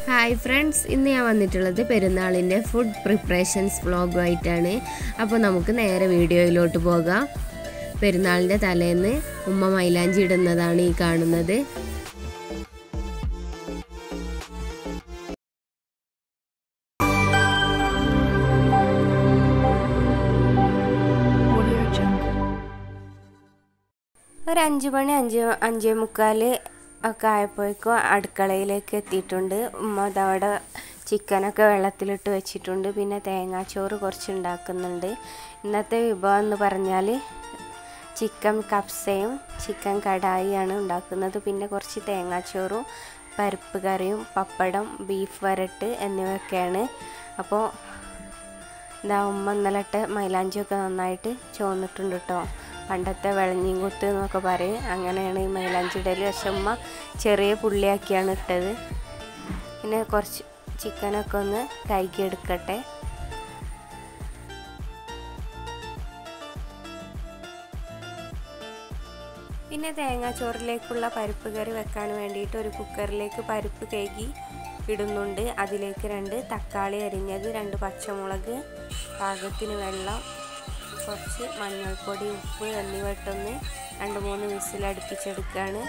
Hi friends ഇന്ന് ഞാൻ വന്നിട്ടുള്ളത് പെരുന്നാളിൻ്റെ ഫുഡ് പ്രിപ്പറേഷൻസ് വ്ളോഗുമായിട്ടാണ് അപ്പോൾ നമുക്ക് നേരെ വീഡിയോയിലോട്ട് പോകാം പെരുന്നാളിൻ്റെ തലേന്ന് ഉമ്മ മൈലാഞ്ചി ഇടുന്നതാണ് ഈ കാണുന്നത് Audio Jungle. ഒരു അഞ്ച് മണി അഞ്ച് അഞ്ചേ മുക്കാൽ ഒക്കെ ആയപ്പോഴേക്കും അടുക്കളയിലേക്ക് എത്തിയിട്ടുണ്ട് ഉമ്മ അതവിടെ ചിക്കനൊക്കെ വെള്ളത്തിലിട്ട് വെച്ചിട്ടുണ്ട് പിന്നെ തേങ്ങാച്ചോറ് കുറച്ച് ഉണ്ടാക്കുന്നുണ്ട് ഇന്നത്തെ വിഭവം എന്ന് പറഞ്ഞാൽ ചിക്കൻ കപ്സയും ചിക്കൻ കടായിയാണ് ഉണ്ടാക്കുന്നത് പിന്നെ കുറച്ച് തേങ്ങാച്ചോറും പരിപ്പ് കറിയും പപ്പടം ബീഫ് വരട്ട് എന്നിവയൊക്കെയാണ് അപ്പോൾ ഇതാ ഉമ്മ ഇന്നലത്തെ മൈലാഞ്ചിയൊക്കെ നന്നായിട്ട് ചോന്നിട്ടുണ്ട് കേട്ടോ പണ്ടത്തെ വെളഞ്ഞിയും കുത്ത് എന്നൊക്കെ പറയും അങ്ങനെയാണ് ഈ മൈലാഞ്ചി ഇടൽ പക്ഷെ ഉമ്മ ചെറിയ പുള്ളിയാക്കിയാണ് ഇട്ടത് പിന്നെ കുറച്ച് ചിക്കനൊക്കെ ഒന്ന് കൈകിയെടുക്കട്ടെ പിന്നെ തേങ്ങാച്ചോറിലേക്കുള്ള പരിപ്പ് കറി വെക്കാൻ വേണ്ടിയിട്ട് ഒരു കുക്കറിലേക്ക് പരിപ്പ് കഴുകി ഇടുന്നുണ്ട് അതിലേക്ക് രണ്ട് തക്കാളി അരിഞ്ഞത് രണ്ട് പച്ചമുളക് പാകത്തിന് വെള്ളം കുറച്ച് മഞ്ഞൾപ്പൊടി ഉപ്പ് എന്നിവ ഇട്ടൊന്ന് രണ്ട് മൂന്ന് വിസിൽ അടുപ്പിച്ചെടുക്കുകയാണ്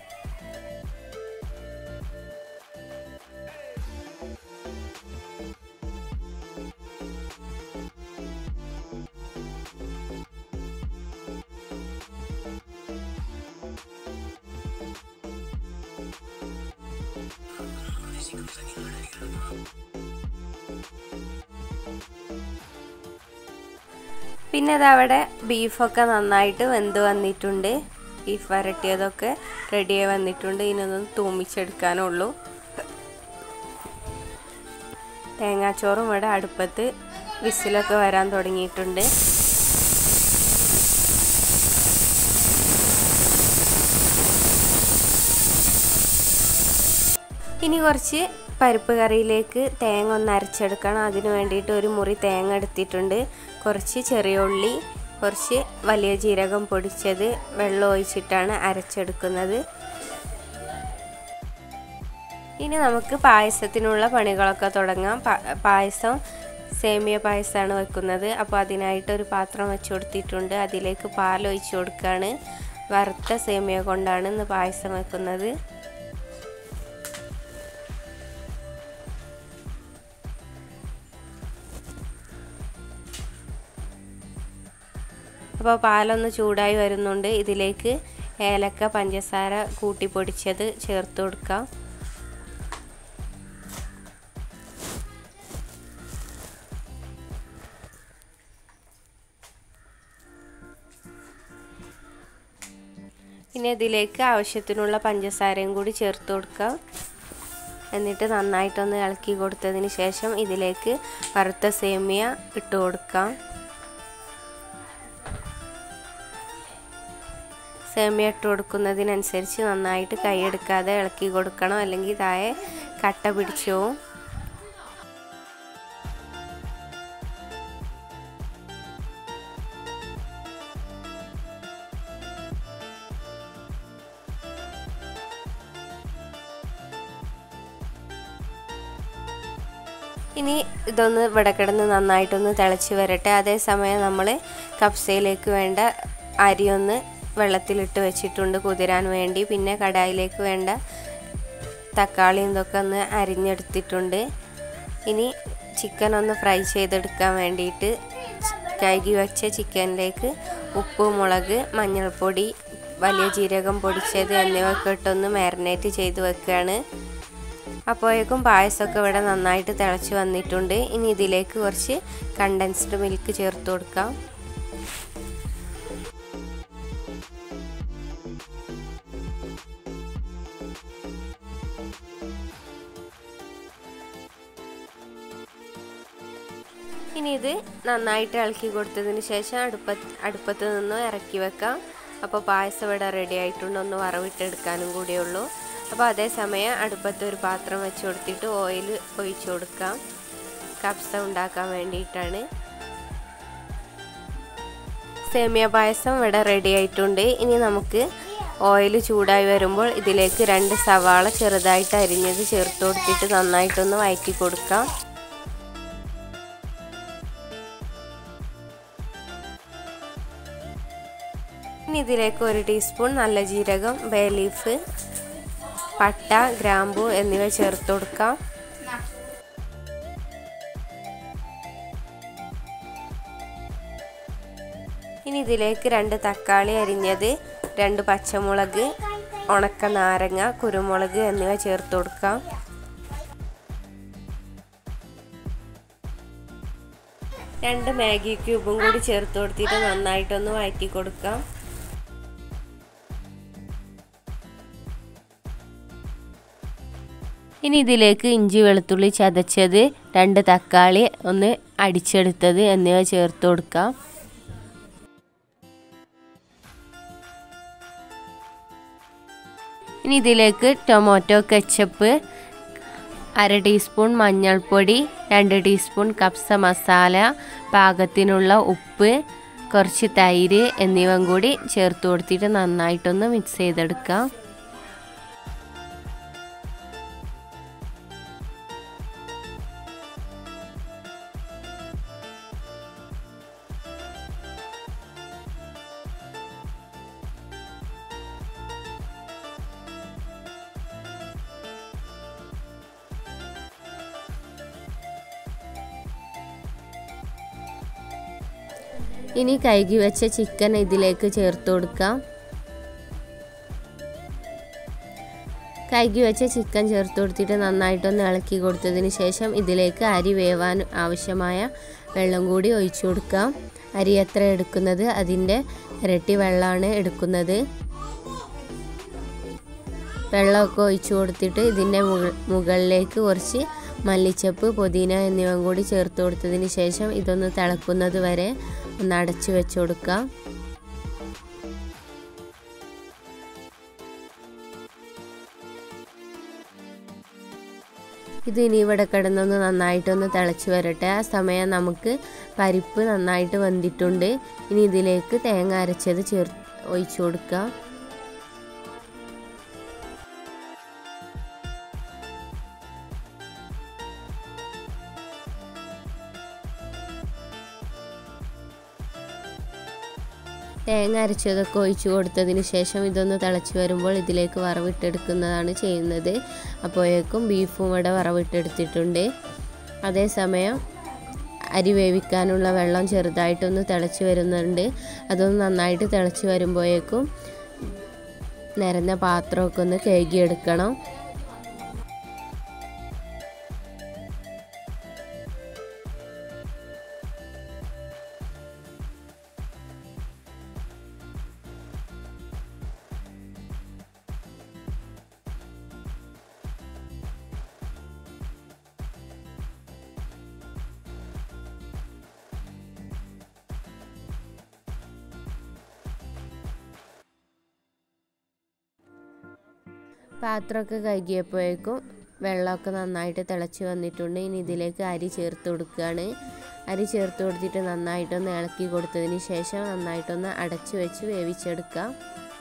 പിന്നെ അതവിടെ ബീഫൊക്കെ നന്നായിട്ട് വെന്ത് വന്നിട്ടുണ്ട് ബീഫ് വരട്ടിയതൊക്കെ റെഡിയായി വന്നിട്ടുണ്ട് ഇതിനൊന്നും തൂമിച്ചെടുക്കാനുള്ളൂ തേങ്ങാച്ചോറും ഇവിടെ അടുപ്പത്ത് വിസിലൊക്കെ വരാൻ തുടങ്ങിയിട്ടുണ്ട് ഇനി കുറച്ച് പരിപ്പ് കറിയിലേക്ക് തേങ്ങ ഒന്ന് അരച്ചെടുക്കണം അതിന് വേണ്ടിയിട്ട് ഒരു മുറി തേങ്ങ എടുത്തിട്ടുണ്ട് കുറച്ച് ചെറിയ ഉള്ളി കുറച്ച് വലിയ ജീരകം പൊടിച്ചത് വെള്ളം ഒഴിച്ചിട്ടാണ് അരച്ചെടുക്കുന്നത് ഇനി നമുക്ക് പായസത്തിനുള്ള പണികളൊക്കെ തുടങ്ങാം പായസം സേമിയ പായസമാണ് വെക്കുന്നത് അപ്പോൾ അതിനായിട്ട് ഒരു പാത്രം വെച്ച് കൊടുത്തിട്ടുണ്ട് അതിലേക്ക് പാൽ ഒഴിച്ച് കൊടുക്കുകയാണ് വറുത്ത സേമിയ കൊണ്ടാണ് ഇന്ന് പായസം വെക്കുന്നത് അപ്പോൾ പാലൊന്ന് ചൂടായി വരുന്നുണ്ട് ഇതിലേക്ക് ഏലക്ക പഞ്ചസാര കൂട്ടി പൊടിച്ചത് ചേർത്ത് കൊടുക്കാം ഇനി ഇതിലേക്ക് ആവശ്യത്തിനുള്ള പഞ്ചസാരയും കൂടി ചേർത്ത് കൊടുക്കാം എന്നിട്ട് നന്നായിട്ടൊന്ന് ഇളക്കി കൊടുത്തതിന് ശേഷം ഇതിലേക്ക് വറുത്ത സേമിയ ഇട്ട് കൊടുക്കാം സേമിയ ഇട്ട് കൊടുക്കുന്നതിനനുസരിച്ച് നന്നായിട്ട് കൈയെടുക്കാതെ ഇളക്കി കൊടുക്കണം അല്ലെങ്കിൽ താഴെ കട്ട പിടിച്ചു പോവും ഇനി ഇതൊന്ന് ഇവിടെ കിടന്ന് നന്നായിട്ടൊന്ന് തിളച്ച് വരട്ടെ അതേസമയം നമ്മൾ കപ്സയിലേക്ക് വേണ്ട അരി ഒന്ന് വെള്ളത്തിലിട്ട് വെച്ചിട്ടുണ്ട് കുതിരാൻ വേണ്ടി പിന്നെ കടായിലേക്ക് വേണ്ട തക്കാളി ഇതൊക്കെ ഒന്ന് അരിഞ്ഞെടുത്തിട്ടുണ്ട് ഇനി ചിക്കൻ ഒന്ന് ഫ്രൈ ചെയ്തെടുക്കാൻ വേണ്ടിയിട്ട് കഴുകി വെച്ച ചിക്കനിലേക്ക് ഉപ്പ് മുളക് മഞ്ഞൾപ്പൊടി വലിയ ജീരകം പൊടിച്ചത് എന്നിവയൊക്കെ ഇട്ടൊന്ന് മാരിനേറ്റ് ചെയ്ത് വെക്കുകയാണ് അപ്പോഴേക്കും പായസമൊക്കെ ഇവിടെ നന്നായിട്ട് തിളച്ച് വന്നിട്ടുണ്ട് ഇനി ഇതിലേക്ക് കുറച്ച് കണ്ടൻസ്ഡ് മിൽക്ക് ചേർത്ത് കൊടുക്കാം ഇനി ഇത് നന്നായിട്ട് ഇളക്കി കൊടുത്തതിന് ശേഷം അടുപ്പത്ത് അടുപ്പത്ത് നിന്ന് ഇറക്കി വെക്കാം അപ്പോൾ പായസം ഇവിടെ റെഡി ആയിട്ടുണ്ട് ഒന്ന് വറവിട്ടെടുക്കാനും കൂടിയേ ഉള്ളൂ അപ്പോൾ അതേസമയം അടുപ്പത്ത് ഒരു പാത്രം വെച്ച് കൊടുത്തിട്ട് ഓയിൽ ഒഴിച്ചു കൊടുക്കാം കപ്സ ഉണ്ടാക്കാൻ വേണ്ടിയിട്ടാണ് സേമിയ പായസം ഇവിടെ റെഡി ആയിട്ടുണ്ട് ഇനി നമുക്ക് ഓയിൽ ചൂടായി വരുമ്പോൾ ഇതിലേക്ക് രണ്ട് സവാള ചെറുതായിട്ട് അരിഞ്ഞത് ചേർത്ത് കൊടുത്തിട്ട് നന്നായിട്ടൊന്ന് വഴറ്റി കൊടുക്കാം ഇനി ഇതിലേക്ക് ഒരു ടീസ്പൂൺ നല്ല ജീരകം ബേ ലീഫ് പട്ട ഗ്രാമ്പു എന്നിവ ചേർത്ത് കൊടുക്കാം ഇനി ഇതിലേക്ക് രണ്ട് തക്കാളി അരിഞ്ഞത് രണ്ട് പച്ചമുളക് ഉണക്ക നാരങ്ങ കുരുമുളക് എന്നിവ ചേർത്ത് കൊടുക്കാം രണ്ട് മാഗി ക്യൂബും കൂടി ചേർത്ത് കൊടുത്തിട്ട് നന്നായിട്ടൊന്ന് വഴറ്റി കൊടുക്കാം ഇനി ഇതിലേക്ക് ഇഞ്ചി വെളുത്തുള്ളി ചതച്ചത് രണ്ട് തക്കാളി ഒന്ന് അടിച്ചെടുത്തത് എന്നിവ ചേർത്ത് കൊടുക്കാം ഇനി ഇതിലേക്ക് ടൊമാറ്റോ കെച്ചപ്പ് അര ടീസ്പൂൺ മഞ്ഞൾപ്പൊടി രണ്ട് ടീസ്പൂൺ കപ്സ മസാല പാകത്തിനുള്ള ഉപ്പ് കുറച്ച് തൈര് എന്നിവ കൂടി ചേർത്ത് കൊടുത്തിട്ട് നന്നായിട്ടൊന്ന് മിക്സ് ചെയ്തെടുക്കാം ഇനി കഴുകി വെച്ച ചിക്കൻ ഇതിലേക്ക് ചേർത്ത് കൊടുക്കാം കഴുകി വെച്ച ചിക്കൻ ചേർത്ത് കൊടുത്തിട്ട് നന്നായിട്ടൊന്ന് ഇളക്കി കൊടുത്തതിന് ശേഷം ഇതിലേക്ക് അരി വേവാൻ ആവശ്യമായ വെള്ളം കൂടി ഒഴിച്ചു കൊടുക്കാം അരി എത്ര എടുക്കുന്നത് അതിൻ്റെ ഇരട്ടി വെള്ളമാണ് എടുക്കുന്നത് വെള്ളമൊക്കെ ഒഴിച്ചു കൊടുത്തിട്ട് ഇതിൻ്റെ മുകളിലേക്ക് കുറച്ച് മല്ലിച്ചപ്പ് പുതിന എന്നിവ കൂടി ചേർത്ത് കൊടുത്തതിന് ശേഷം ഇതൊന്ന് തിളക്കുന്നത് വരെ ഒന്ന് അടച്ചു വെച്ച് കൊടുക്കാം ഇത് ഇനി ഇവിടെ കിടന്നൊന്ന് നന്നായിട്ടൊന്ന് തിളച്ച് വരട്ടെ ആ സമയം നമുക്ക് പരിപ്പ് നന്നായിട്ട് വെന്തിട്ടുണ്ട് ഇനി ഇതിലേക്ക് തേങ്ങ അരച്ചത് ചേർ ഒഴിച്ചു കൊടുക്കാം തേങ്ങ അരച്ചതൊക്കെ ഒഴിച്ചു കൊടുത്തതിന് ശേഷം ഇതൊന്ന് തിളച്ച് വരുമ്പോൾ ഇതിലേക്ക് വറവിട്ടെടുക്കുന്നതാണ് ചെയ്യുന്നത് അപ്പോഴേക്കും ബീഫും ഇവിടെ വറവിട്ടെടുത്തിട്ടുണ്ട് അതേസമയം അരി വേവിക്കാനുള്ള വെള്ളം ചെറുതായിട്ടൊന്ന് തിളച്ച് വരുന്നുണ്ട് അതൊന്ന് നന്നായിട്ട് തിളച്ച് വരുമ്പോഴേക്കും നിരന്ന പാത്രമൊക്കെ ഒന്ന് കഴുകിയെടുക്കണം പാത്രമൊക്കെ കഴുകിയപ്പോഴേക്കും വെള്ളമൊക്കെ നന്നായിട്ട് തിളച്ച് വന്നിട്ടുണ്ട് ഇനി ഇതിലേക്ക് അരി ചേർത്ത് കൊടുക്കുകയാണ് അരി ചേർത്ത് കൊടുത്തിട്ട് നന്നായിട്ടൊന്ന് ഇളക്കി കൊടുത്തതിന് ശേഷം നന്നായിട്ടൊന്ന് അടച്ചു വെച്ച് വേവിച്ചെടുക്കാം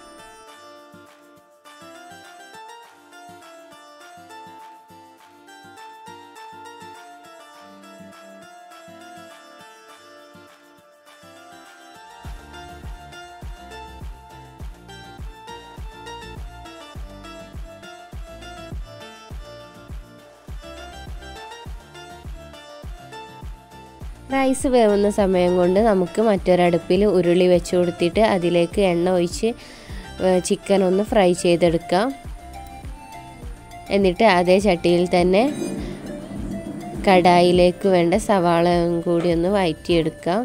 റൈസ് വേവുന്ന സമയം കൊണ്ട് നമുക്ക് മറ്റൊരടുപ്പിൽ ഉരുളി വെച്ച് കൊടുത്തിട്ട് അതിലേക്ക് എണ്ണ ഒഴിച്ച് ചിക്കൻ ഒന്ന് ഫ്രൈ ചെയ്തെടുക്കാം എന്നിട്ട് അതേ ചട്ടിയിൽ തന്നെ കടായിലേക്ക് വേണ്ട സവാള കൂടി ഒന്ന് വഴറ്റിയെടുക്കാം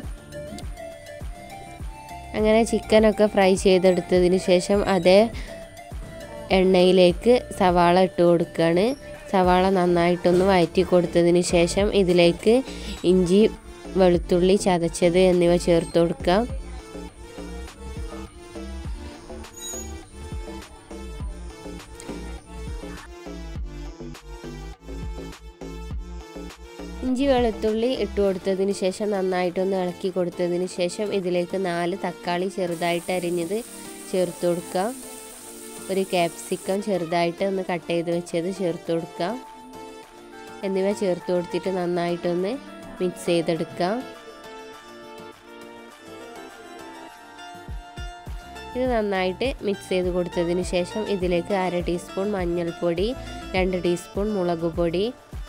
അങ്ങനെ ചിക്കനൊക്കെ ഫ്രൈ ചെയ്തെടുത്തതിന് ശേഷം അതേ എണ്ണയിലേക്ക് സവാള ഇട്ട് കൊടുക്കുകയാണ് സവാള നന്നായിട്ടൊന്ന് വഴറ്റി കൊടുത്തതിന് ശേഷം ഇതിലേക്ക് ഇഞ്ചി വെളുത്തുള്ളി ചതച്ചത് എന്നിവ ചേർത്ത് കൊടുക്കാം ഇഞ്ചി വെളുത്തുള്ളി ഇട്ട് കൊടുത്തതിന് ശേഷം നന്നായിട്ടൊന്ന് ഇളക്കി കൊടുത്തതിന് ശേഷം ഇതിലേക്ക് നാല് തക്കാളി ചെറുതായിട്ട് അരിഞ്ഞത് ചേർത്ത് കൊടുക്കാം ഒരു ക്യാപ്സിക്കം ചെറുതായിട്ട് ഒന്ന് കട്ട് ചെയ്ത് വെച്ചത് ചേർത്ത് കൊടുക്കാം എന്നിവ ചേർത്ത് കൊടുത്തിട്ട് നന്നായിട്ടൊന്ന് മിക്സ് ചെയ്തെടുക്കാം ഇത് നന്നായിട്ട് മിക്സ് ചെയ്ത് കൊടുത്തതിന് ശേഷം ഇതിലേക്ക് അര ടീസ്പൂൺ മഞ്ഞൾപ്പൊടി രണ്ട് ടീസ്പൂൺ മുളക് പൊടി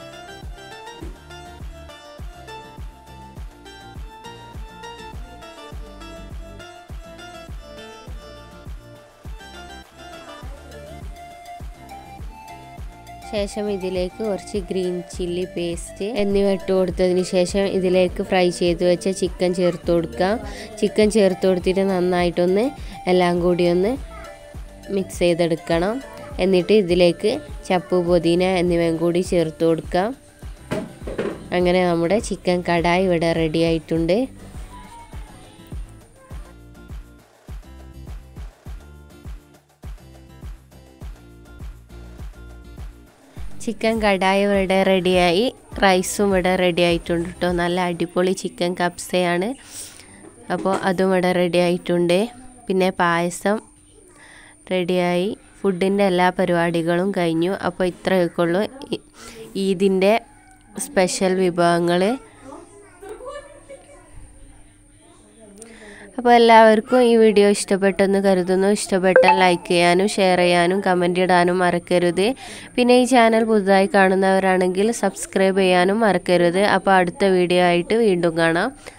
ശേഷം ഇതിലേക്ക് കുറച്ച് ഗ്രീൻ ചില്ലി പേസ്റ്റ് എന്നിവ ഇട്ട് കൊടുത്തതിന് ശേഷം ഇതിലേക്ക് ഫ്രൈ ചെയ്ത് വെച്ച ചിക്കൻ ചേർത്ത് കൊടുക്കാം ചിക്കൻ ചേർത്ത് കൊടുത്തിട്ട് നന്നായിട്ടൊന്ന് എല്ലാം കൂടി ഒന്ന് മിക്സ് ചെയ്തെടുക്കണം എന്നിട്ട് ഇതിലേക്ക് ചപ്പ് പുതിന എന്നിവയും കൂടി ചേർത്ത് കൊടുക്കാം അങ്ങനെ നമ്മുടെ ചിക്കൻ കടായി ഇവിടെ റെഡി ആയിട്ടുണ്ട് ചിക്കൻ കടായി ഇവിടെ റെഡിയായി റൈസും ഇവിടെ റെഡി ആയിട്ടുണ്ട് കേട്ടോ നല്ല അടിപൊളി ചിക്കൻ കപ്സയാണ് അപ്പോൾ അതും ഇവിടെ റെഡി ആയിട്ടുണ്ട് പിന്നെ പായസം റെഡിയായി ഫുഡിൻ്റെ എല്ലാ പരിപാടികളും കഴിഞ്ഞു അപ്പോൾ ഇത്രയൊക്കെ ഉള്ളൂ ഈദിൻ്റെ സ്പെഷ്യൽ വിഭവങ്ങൾ അപ്പോൾ എല്ലാവർക്കും ഈ വീഡിയോ ഇഷ്ടപ്പെട്ടെന്ന് കരുതുന്നു ഇഷ്ടപ്പെട്ടാൽ ലൈക്ക് ചെയ്യാനും ഷെയർ ചെയ്യാനും കമൻറ്റ് ഇടാനും മറക്കരുത് പിന്നെ ഈ ചാനൽ പുതുതായി കാണുന്നവരാണെങ്കിൽ സബ്സ്ക്രൈബ് ചെയ്യാനും മറക്കരുത് അപ്പോൾ അടുത്ത വീഡിയോ ആയിട്ട് വീണ്ടും കാണാം